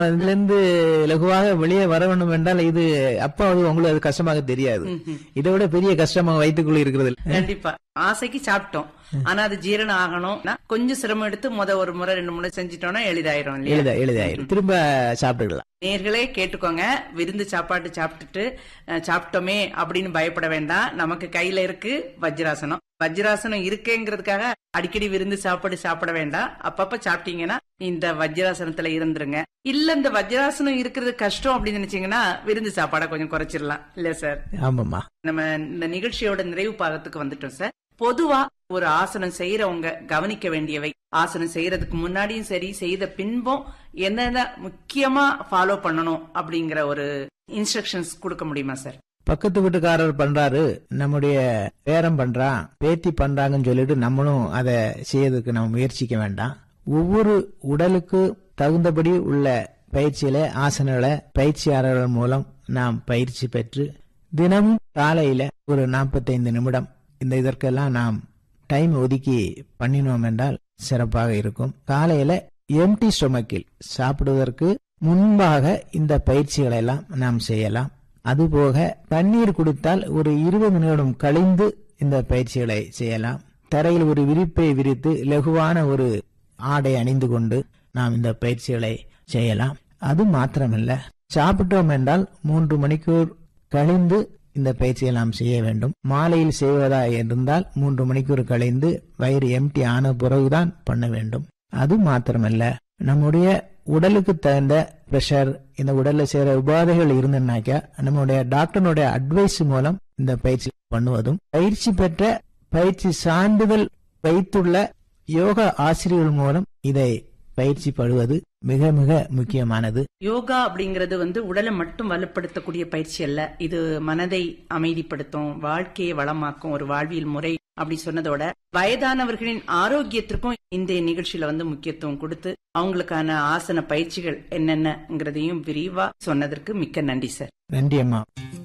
இதுல இருந்து லகுவாக வெளியே வர வேண்டும் என்றால் இது அப்பாவது உங்களுக்கு அது கஷ்டமாக தெரியாது இதை விட பெரிய கஷ்டமாக வயிற்றுக்குள்ள இருக்கிறது கண்டிப்பா ஆசைக்கு சாப்பிட்டோம் ஆனா அது ஜீரணம் ஆகணும்னா கொஞ்சம் சிரமம் எடுத்து முத ஒரு முறை ரெண்டு முறை செஞ்சிட்டோம்னா எளிதாயிரும் இல்லையா எளிதா எளிதாயிரும் திரும்ப சாப்பிட்டுக்கலாம் நேர்களே கேட்டுக்கோங்க விருந்து சாப்பாட்டு சாப்பிட்டுட்டு அஹ், சாப்பிட்டோமே அப்படின்னு பயப்பட வேண்டாம் நமக்கு கையில இருக்கு வஜ்ராசனம் வஜ்ராசனம் இருக்கேங்கிறதுக்காக அடிக்கடி விருந்து சாப்பாடு சாப்பிட வேண்டாம் அப்பப்ப சாப்பிட்டீங்கன்னா இந்த வஜ்ராசனத்துல இருந்துருங்க இல்ல இந்த வஜ்ராசனம் இருக்கிறது கஷ்டம் அப்படின்னு நினைச்சீங்கன்னா விருந்து சாப்பாடை கொஞ்சம் குறைச்சிடலாம் இல்ல சார் ஆமாம்மா நம்ம இந்த நிகழ்ச்சியோட நிறைவு பாகத்துக்கு வந்துட்டோம் சார் பொதுவா ஒரு ஆசனம் செய்யறவங்க கவனிக்க வேண்டியவை ஆசனம் செய்யறதுக்கு முன்னாடியும் சரி செய்த பின்பும் என்னென்ன முக்கியமா ஃபாலோ பண்ணணும் அப்படிங்கிற ஒரு இன்ஸ்ட்ரக்ஷன்ஸ் கொடுக்க முடியுமா சார் பக்கத்து வீட்டுக்காரர் பண்றாரு நம்முடைய பேரம் பண்றான் பேத்தி பண்றாங்கன்னு சொல்லிட்டு நம்மளும் அதை செய்யறதுக்கு நம்ம முயற்சிக்க வேண்டாம் ஒவ்வொரு உடலுக்கு தகுந்தபடி உள்ள பயிற்சியில ஆசனங்களை பயிற்சியாளர்கள் மூலம் நாம் பயிற்சி பெற்று தினமும் காலையில ஒரு 45 நிமிடம் இந்த இதற்கெல்லாம் நாம் டைம் ஒதுக்கி பண்ணினோம் என்றால் சிறப்பாக இருக்கும் காலையில எம்டி ஸ்டொமக்கில் சாப்பிடுவதற்கு முன்பாக இந்த பயிற்சிகளை எல்லாம் நாம் செய்யலாம் அதுபோக தண்ணீர் குடித்தால் ஒரு இருபது நிமிடம் கழிந்து இந்த பயிற்சிகளை செய்யலாம் தரையில் ஒரு விரிப்பை விரித்து லகுவான ஒரு ஆடை அணிந்து கொண்டு நாம் இந்த பயிற்சிகளை செய்யலாம் அது மாத்திரமல்ல சாப்பிட்டோம் என்றால் மூன்று மணிக்கூர் கழிந்து இந்த பயிற்சியை நாம் செய்ய வேண்டும் மாலையில் செய்வதா இருந்தால் மூன்று மணிக்கூர் கழிந்து வயிறு எம்டி ஆன பிறகுதான் பண்ண வேண்டும் அது மாத்திரமல்ல நம்முடைய உடலுக்கு தகுந்த பிரஷர் இந்த உடல்ல சேர உபாதைகள் இருந்தனாக்கா நம்முடைய டாக்டருடைய அட்வைஸ் மூலம் இந்த பயிற்சி பண்ணுவதும் பயிற்சி பெற்ற பயிற்சி சான்றிதழ் வைத்துள்ள யோகா ஆசிரியர்கள் மூலம் இதை பயிற்சி படுவது மிக மிக முக்கியமானது யோகா அப்படிங்கிறது வந்து உடலை மட்டும் வலுப்படுத்தக்கூடிய பயிற்சி அல்ல இது மனதை அமைதிப்படுத்தும் வாழ்க்கையை வளமாக்கும் ஒரு வாழ்வியல் முறை அப்படி சொன்னதோட வயதானவர்களின் ஆரோக்கியத்திற்கும் இந்த நிகழ்ச்சியில வந்து முக்கியத்துவம் கொடுத்து அவங்களுக்கான ஆசன பயிற்சிகள் என்னென்னங்கிறதையும் விரிவா சொன்னதற்கு மிக்க நன்றி சார் நன்றி அம்மா